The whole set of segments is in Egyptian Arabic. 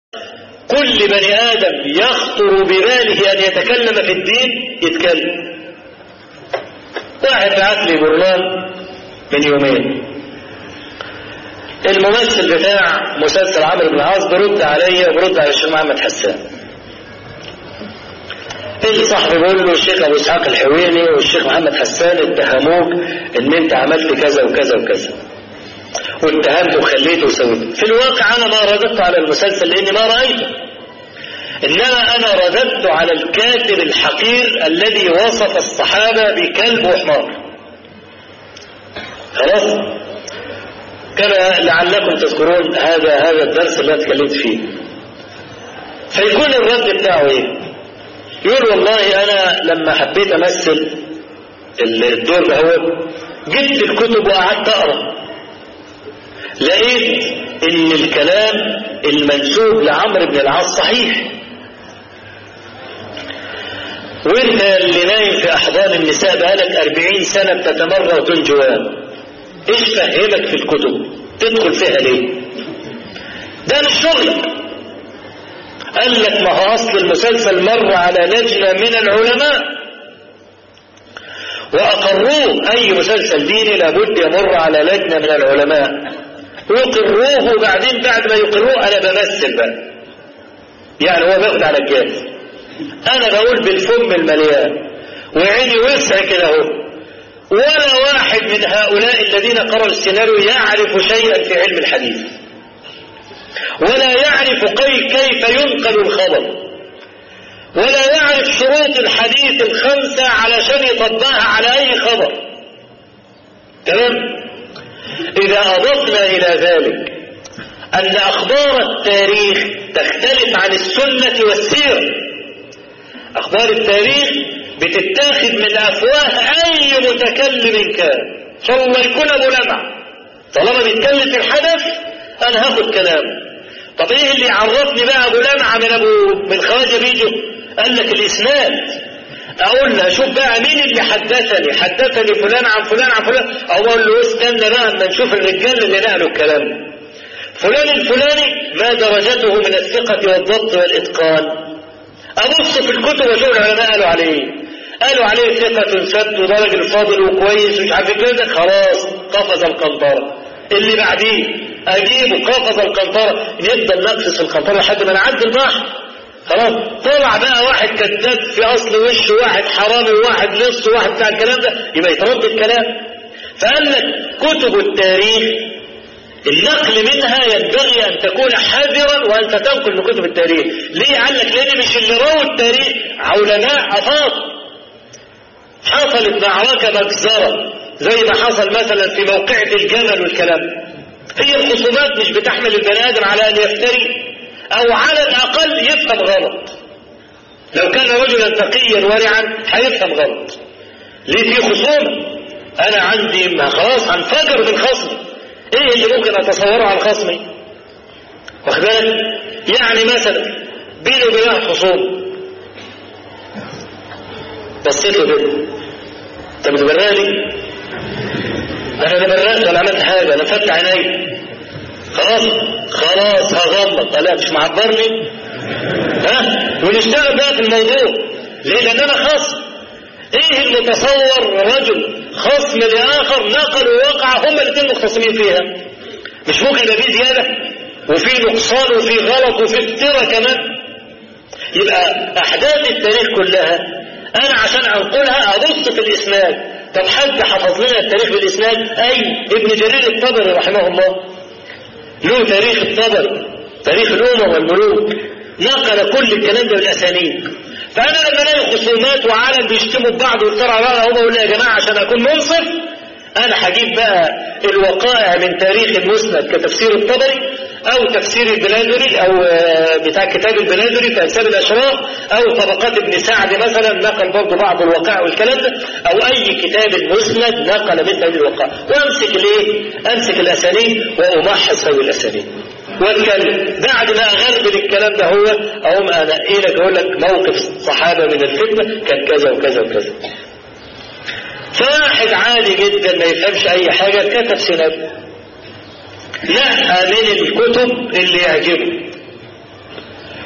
كل بني آدم يخطر بباله أن يتكلم في الدين يتكلم واحد بعت لي برنامج من يومين الممثل بتاع مسلسل عمرو بن العاص برد عليا وبرد على الشيخ محمد حسان اللي صاحبي بيقول له الشيخ ابو اسحاق الحويني والشيخ محمد حسان اتهموك ان انت عملت كذا وكذا وكذا واتهمت وخليت وسويت في الواقع انا ما رددت على المسلسل لاني ما رايته انما انا رددت على الكاتب الحقير الذي وصف الصحابه بكلب وحمار خلاص كما لعلكم تذكرون هذا هذا الدرس اللي انا اتكلمت فيه فيكون الرد بتاعه ايه يقول والله انا لما حبيت امثل الدور ده هو جبت الكتب وقعدت اقرا لقيت ان الكلام المنسوب لعمرو بن العاص صحيح وانت اللي نايم في احضان النساء بقالك أربعين سنة بتتمرى وتنجوان ايش فهمك في الكتب تدخل فيها ليه ده مش شغلك قال لك ما هو اصل المسلسل مر على لجنة من العلماء واقروه اي مسلسل ديني لابد يمر على لجنة من العلماء يقروه وبعدين بعد ما يقروه انا بمثل بقى يعني هو بياخد على الجاهز انا بقول بالفم المليان وعيني وسع كده اهو ولا واحد من هؤلاء الذين قرأوا السيناريو يعرف شيئا في علم الحديث ولا يعرف كيف ينقل الخبر ولا يعرف شروط الحديث الخمسة علشان يطبقها على أي خبر تمام إذا أضفنا إلى ذلك أن أخبار التاريخ تختلف عن السنة والسيرة أخبار التاريخ بتتاخد من أفواه أي متكلم كان إن شاء الله يكون أبو لمع طالما بيتكلم في الحدث أنا هاخد كلامه طب إيه اللي عرفني بقى أبو لمع من أبو من خواجة بيجو قال لك الإسناد أقول له شوف بقى مين اللي حدثني حدثني فلان عن فلان عن فلان أو أقول له استنى بقى أما نشوف الرجال اللي نقلوا الكلام فلان الفلاني ما درجته من الثقة والضبط والإتقان أبص في الكتب وأشوف العلماء قالوا عليه قالوا عليه ثقة سد ودرج فاضل وكويس ومش عارف كده خلاص قفز القنطرة اللي بعديه أجيبه قفز القنطرة نفضل نقفز القنطرة لحد ما نعدي البحر خلاص طلع بقى واحد كذاب في أصل وشه واحد حرامي وواحد لص وواحد بتاع الكلام ده يبقى يترد الكلام فقال لك كتب التاريخ النقل منها ينبغي أن تكون حذرا وأنت تنقل من كتب التاريخ ليه قال لك لأن مش اللي رووا التاريخ علماء أفاضل حصلت معركة مجزرة زي ما حصل مثلا في موقعة الجمل والكلام هي الخصومات مش بتحمل البني آدم على أن يفتري أو على الأقل يفهم غلط لو كان رجلا تقيا ورعا هيفهم غلط ليه في خصومة أنا عندي ما خلاص هنفجر من خصمي إيه اللي ممكن أتصوره عن خصمي واخد بالك يعني مثلا بيني وبين واحد خصوم بصيت له كده انت بتبراني انا لا برأت ولا عملت حاجه انا فتح عيني خلاص خلاص هغلط لا مش معبرني ها ونشتغل بقى في الموضوع ليه لان انا خصم ايه اللي تصور رجل خصم لاخر نقل ووقع هما الاثنين مختصمين فيها مش ممكن يبقى فيه زياده وفي نقصان وفي غلط وفي افتراء كمان يبقى احداث التاريخ كلها انا عشان انقلها ابص في الاسناد طب حد حفظ لنا التاريخ بالاسناد اي ابن جرير الطبري رحمه الله له تاريخ الطبري تاريخ الامم والملوك نقل كل الكلام ده بالاسانيد فانا لما الاقي خصومات وعالم بيشتموا ببعض ويفتروا على بعض هم يا جماعه عشان اكون منصف انا هجيب بقى الوقائع من تاريخ المسند كتفسير الطبري او تفسير البلادري او بتاع كتاب البلادري في انساب الاشراف او طبقات ابن سعد مثلا نقل برضه بعض الوقائع والكلام ده او اي كتاب مسند نقل من هذه الوقائع وامسك الايه؟ امسك الاسانيد وامحص هذه الاسانيد واتكلم بعد ما اغربل الكلام ده هو اقوم انا ايه لك اقول لك موقف الصحابه من الفتنه كان كذا وكذا وكذا فواحد عادي جدا ما يفهمش اي حاجه كتب سيناريو نقى من الكتب اللي يعجبه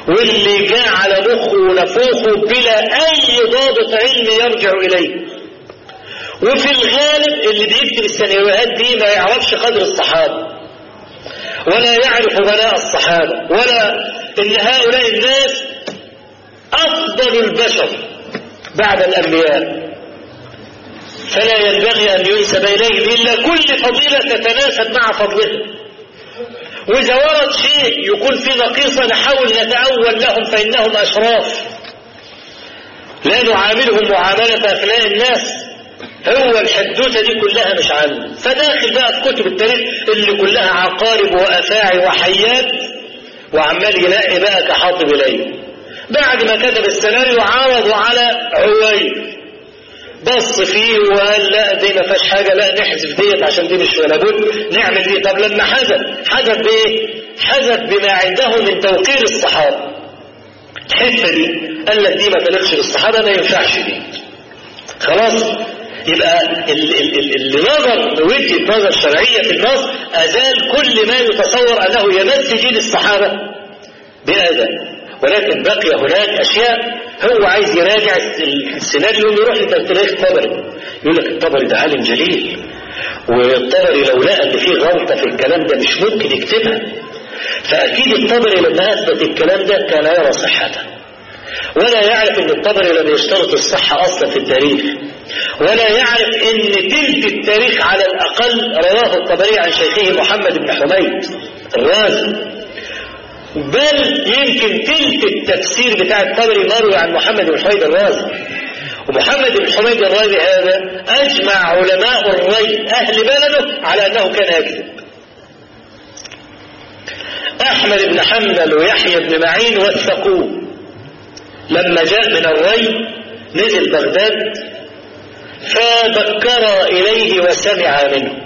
واللي جاء على مخه ونفوخه بلا أي ضابط علمي يرجع إليه وفي الغالب اللي بيكتب السيناريوهات دي ما يعرفش قدر الصحابة ولا يعرف غلاء الصحابة ولا ان هؤلاء الناس افضل البشر بعد الانبياء فلا ينبغي ان ينسب اليهم الا كل فضيلة تتناسب مع فضلهم واذا ورد شيء يكون في نقيصة نحاول نتأول لهم فانهم اشراف لا نعاملهم معاملة افناء الناس هو الحدوته دي كلها مش عنه فداخل بقى في كتب التاريخ اللي كلها عقارب وافاعي وحيات وعمال يلاقي بقى كحاطب اليه بعد ما كتب السيناريو عرضوا على عويل بص فيه وقال لا دي ما فيهاش حاجه لا نحذف ديت عشان دي مش ولا بد نعمل دي طب لما حذف حذف بايه؟ حذف بما عنده من توقير الصحابه الحته دي قال لك دي ما تليقش بالصحابه ما ينفعش دي خلاص يبقى اللي نظر بوجهة نظر شرعية في النص أزال كل ما يتصور أنه يمس جيل الصحابة بأذى ولكن بقي هناك أشياء هو عايز يراجع السيناريو يروح لتاريخ الطبري يقول لك الطبري ده عالم جليل والطبري لو لقى ان في غلطة في الكلام ده مش ممكن يكتبها فأكيد الطبري لما أثبت الكلام ده كان يرى صحته ولا يعرف ان الطبري لم يشترط الصحة أصلا في التاريخ ولا يعرف ان تلك التاريخ على الاقل رواه الطبري عن شيخه محمد بن حميد الرازي بل يمكن تلك التفسير بتاع الطبري مروي عن محمد بن حميد الرازي ومحمد بن حميد الرازي هذا اجمع علماء الري اهل بلده على انه كان يكذب احمد بن حنبل ويحيى بن معين وثقوه لما جاء من الري نزل بغداد فذكر إليه وسمع منه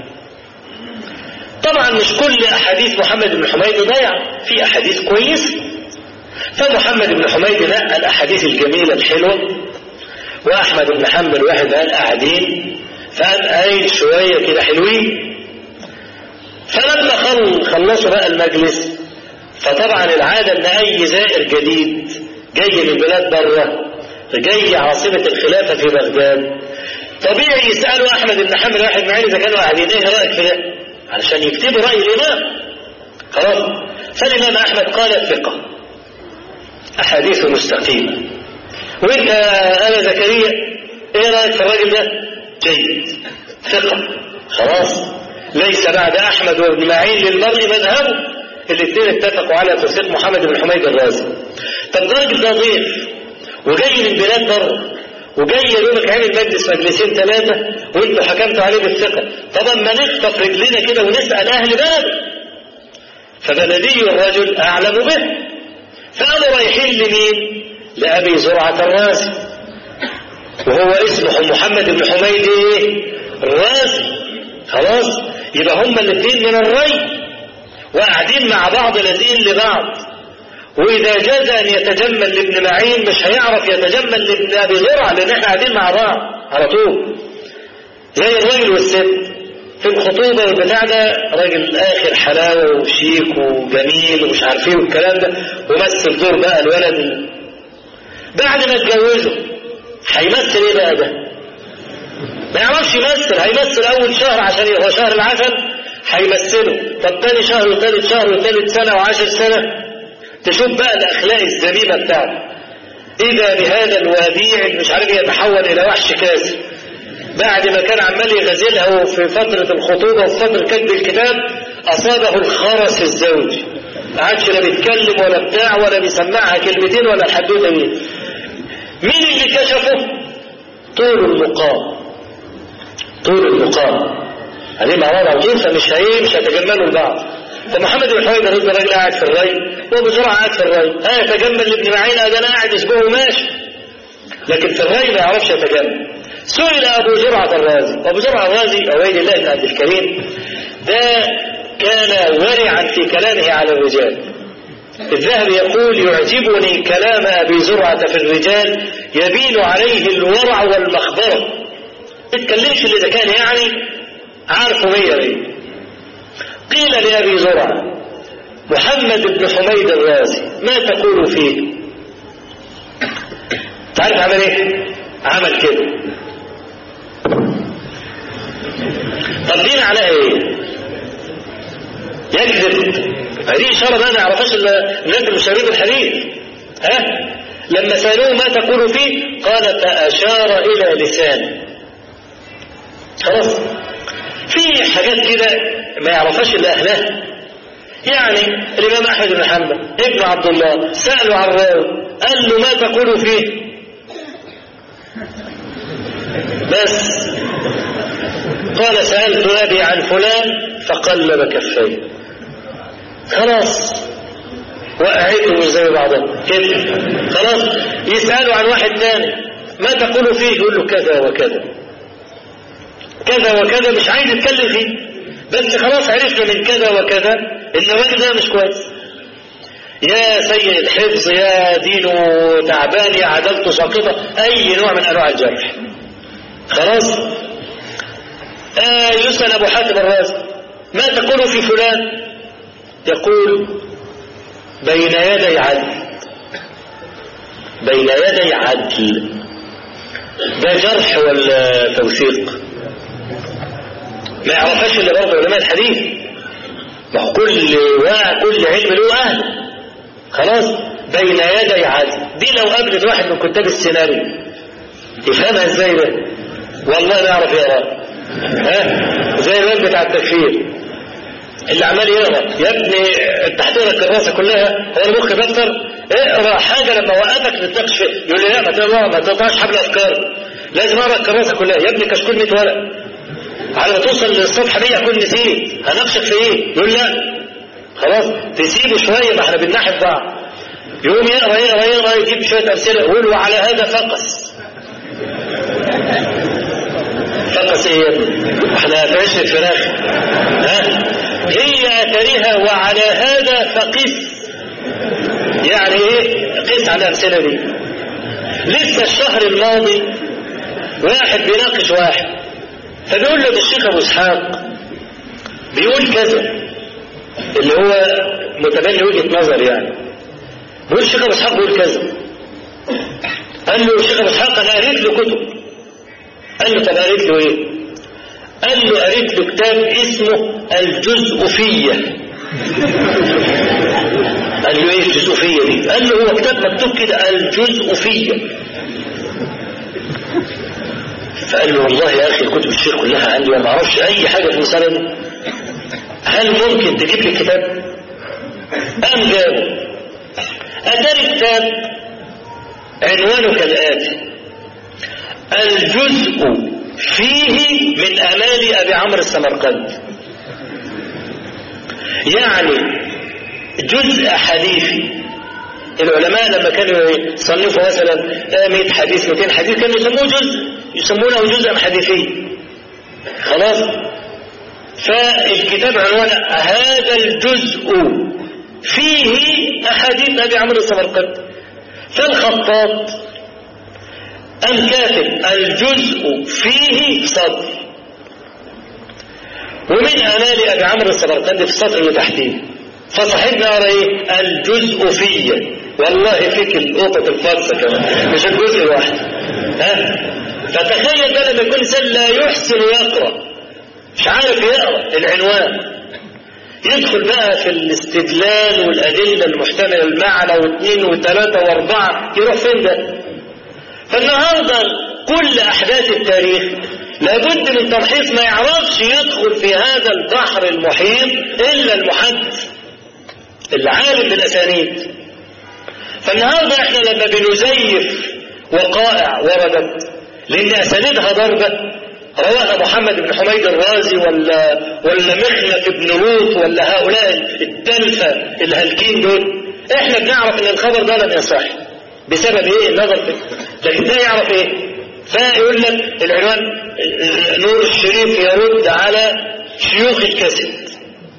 طبعا مش كل أحاديث محمد بن حميد ضيعة في أحاديث كويسة فمحمد بن حميد نقى الأحاديث الجميلة الحلوة وأحمد بن حنبل واحد قال قاعدين فقام قايل شوية كده حلوين فلما خلصوا بقى المجلس فطبعا العادة ان اي زائر جديد جاي من بلاد بره جاي عاصمة الخلافة في بغداد طبيعي يسألوا أحمد بن حنبل واحد معين إذا كانوا قاعدين إيه رأيك في ده؟ علشان يكتبوا رأي الإمام خلاص فالإمام أحمد قال ثقة أحاديث مستقيمة وأنت أنا زكريا إيه رأيك في الراجل ده؟ جيد ثقة خلاص ليس بعد أحمد وابن معين للمرء مذهبه الاثنين اتفقوا على تصديق محمد بن حميد الرازي طب الراجل ده ضيف وجاي من بلاد بره وجاي يقولك عامل مجلس مجلسين ثلاثة وانتوا حكمتوا عليه بالثقة طبعا ما نخطف رجلنا كده ونسأل أهل بلد فبلدي الرجل أعلم به فقالوا رايحين لمين؟ لأبي زرعة الرازي وهو اسمه محمد بن حميد ايه؟ الرازي خلاص يبقى هما الاثنين من الري وقاعدين مع بعض لازقين لبعض وإذا جاز أن يتجمل لابن معين مش هيعرف يتجمل لابن أبي زرع لأن احنا قاعدين مع بعض على طول زي الراجل والست في الخطوبة والبتاع ده راجل آخر حلاوة وشيك وجميل ومش عارف ايه والكلام ده ومثل دور بقى الولد بعد ما اتجوزه هيمثل ايه بقى ده؟ ما يعرفش يمثل هيمثل أول شهر عشان هو شهر العسل هيمثله طب تاني شهر وتالت شهر وتالت سنة وعشر سنة تشوف بقى الأخلاق الذميمة بتاعته إذا بهذا الوديع اللي مش عارف يتحول إلى وحش كاسر بعد ما كان عمال يغزلها في فترة الخطوبة وفي فترة كتب الكتاب أصابه الخرس الزوجي ما عادش لا بيتكلم ولا بتاع ولا بيسمعها كلمتين ولا الحدوته دي مين اللي كشفه؟ طول المقام طول المقام هذه مع بعض عاوزين فمش هي مش هيتجملوا لبعض فمحمد بن حويد الرجل راجل قاعد في الري وابو زرعه قاعد في الري ها يتجمل لابن معين ده انا قاعد اسبوع وماشي لكن في الري ما يعرفش يتجمل سئل ابو زرعه الرازي ابو زرعه الرازي عبيد الله بن عبد الكريم ده كان ورعا في كلامه على الرجال الذهبي يقول يعجبني كلام ابي زرعه في الرجال يبين عليه الورع والمخبره ما تتكلمش اللي ده كان يعني عارفه مية مية قيل لأبي زرع محمد بن حميد الرازي ما تقول فيه تعرف عمل ايه عمل كده طب دين على ايه يكذب هذه اشاره ما يعرفهاش الناس المشاهدين الحديث ها لما سالوه ما تقول فيه قال فاشار الى لسانه خلاص في حاجات كده ما يعرفهاش الا اهلها يعني الامام احمد بن حنبل ابن عبد الله سالوا عن الراوي قال له ما تقول فيه بس قال سألت أبي عن فلان فقلب كفيه خلاص وقعته زي بعضهم كده خلاص يسألوا عن واحد ثاني ما تقول فيه يقول له كذا وكذا كذا وكذا مش عايز يتكلم فيه بس خلاص عرفنا من كذا وكذا ان الراجل ده مش كويس يا سيء الحفظ يا دينه تعبان يا عدالته ساقطه اي نوع من انواع الجرح خلاص آه يسأل ابو حاتم الرازي ما تقول في فلان يقول بين يدي عدل بين يدي عدل ده جرح ولا توثيق ما يعرفهاش الا برضه علماء الحديث ما هو كل واحد كل علم له اهل خلاص بين يدي عدل دي لو قابلت واحد من كتاب السيناريو يفهمها ازاي ده والله ما يعرف يقرا ها زي الواد بتاع التكفير اللي عمال يقرا يا ابني انت هتقرا الكراسه كلها هو المخ دفتر اقرا حاجه لما وقفك تتناقش فيها يقول لي لا ما تقرا ما تقطعش حبل افكار لازم اقرا الكراسه كلها يا ابني كشكول 100 ورق على ما توصل للصفحه 100 اكون نسيت هناقشك في ايه؟ يقول لا خلاص تسيبه شويه ما احنا بنناحب بعض يقوم يقرا يقرا يقرا يجيب شويه امثله يقول وعلى هذا فقس فقس ايه يا ابني؟ احنا هتعيش الفراخ ها هي اثرها وعلى هذا فقس يعني ايه قس على الامثله دي لسه الشهر الماضي واحد بيناقش واحد فبيقول له الشيخ ابو اسحاق بيقول كذا اللي هو متبني وجهه نظر يعني بيقول الشيخ ابو اسحاق بيقول كذا قال له الشيخ ابو اسحاق انا قريت له كتب قال له طب قريت له ايه قال له قريت له كتاب اسمه الجزء قال له ايه الجزء دي قال له هو كتاب مكتوب كده الجزء فقال له والله يا اخي كتب الشيخ كلها عندي وما اعرفش اي حاجه في المساله دي هل ممكن تجيب لي كتاب قام جابه اتاري كتاب عنوانه كالاتي الجزء فيه من امال ابي عمرو السمرقند يعني جزء حديثي العلماء لما كانوا يصنفوا مثلا 100 حديث 200 حديث كانوا يسموه جزء يسمونه جزءا حديثي خلاص فالكتاب عنوان هذا الجزء فيه احاديث ابي عمرو السمرقند فالخطاط أم كاتب الجزء فيه صدر ومن أمال أبي عمرو السمرقندي في السطر اللي تحتيه فصاحبنا قرا ايه الجزء فيه والله فيك القطة الفرصة كمان مش الجزء الواحد ها فتخيل بقى لما يكون انسان لا يحسن يقرا مش عارف يقرا العنوان يدخل بقى في الاستدلال والأدلة المحتملة المعنى واثنين وثلاثة وأربعة يروح فين ده؟ فالنهاردة كل أحداث التاريخ لابد من تمحيص ما يعرفش يدخل في هذا البحر المحيط إلا المحدث العالم بالأسانيد فالنهاردة احنا لما بنزيف وقائع وردت لأن أسانيدها ضربة رواها محمد بن حميد الرازي ولا ولا مخنف بن لوط ولا هؤلاء التلفة الهالكين دول احنا بنعرف ان الخبر ده لم يصح بسبب ايه النظر فيه لكن ده يعرف ايه فيقول لك العنوان نور الشريف يرد على شيوخ الكسب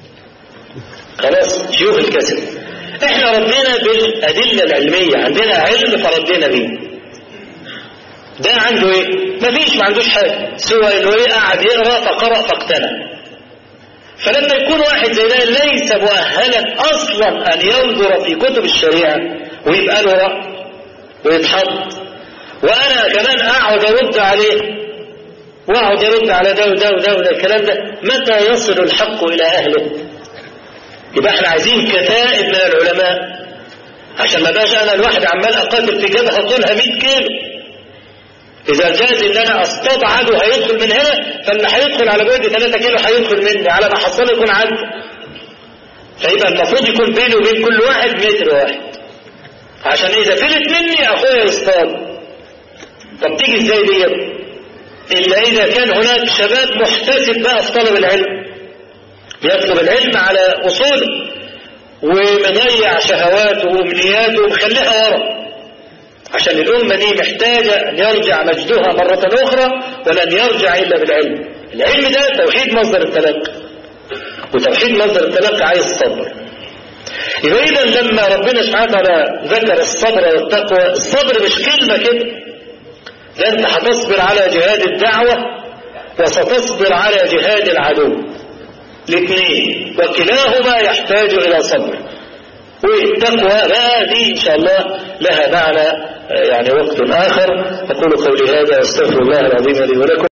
خلاص شيوخ الكسب احنا ردينا بالادله العلميه عندنا علم فردينا بيه ده عنده ايه مفيش ما عندوش حاجه سوى انه ايه قاعد يقرا فقرا فاقتنع فلما يكون واحد زي ده ليس مؤهلا اصلا ان ينظر في كتب الشريعه ويبقى له راي ويتحط وانا كمان اقعد ارد عليه واقعد ارد على ده وده وده وده الكلام ده متى يصل الحق الى اهله يبقى احنا عايزين كتائب من العلماء عشان ما بقاش انا الواحد عمال اقاتل في جبهه طولها 100 كيلو اذا جاز ان انا اصطاد عدو هيدخل من هنا فاللي هيدخل على بعد 3 كيلو هيدخل مني على ما حصل يكون عدو فيبقى المفروض يكون بيني وبين كل واحد متر واحد عشان اذا فلت مني اخويا يصطاد طب تيجي ازاي ديت الا اذا كان هناك شباب محتسب بقى في طلب العلم بيطلب العلم على اصوله ومضيع شهواته وامنياته ومخليها ورا عشان الأمة دي محتاجة أن يرجع مجدها مرة أخرى ولن يرجع إلا بالعلم العلم ده توحيد مصدر التلقي وتوحيد مصدر التلقي عايز صبر يبقى إذا لما ربنا سبحانه وتعالى ذكر الصبر والتقوى الصبر مش كلمة كده ده أنت هتصبر على جهاد الدعوة وستصبر على جهاد العدو الاثنين وكلاهما يحتاج إلى صبر والتقوى بقى دي إن شاء الله لها معنى يعني وقت آخر أقول قولي هذا أستغفر الله العظيم لي ولكم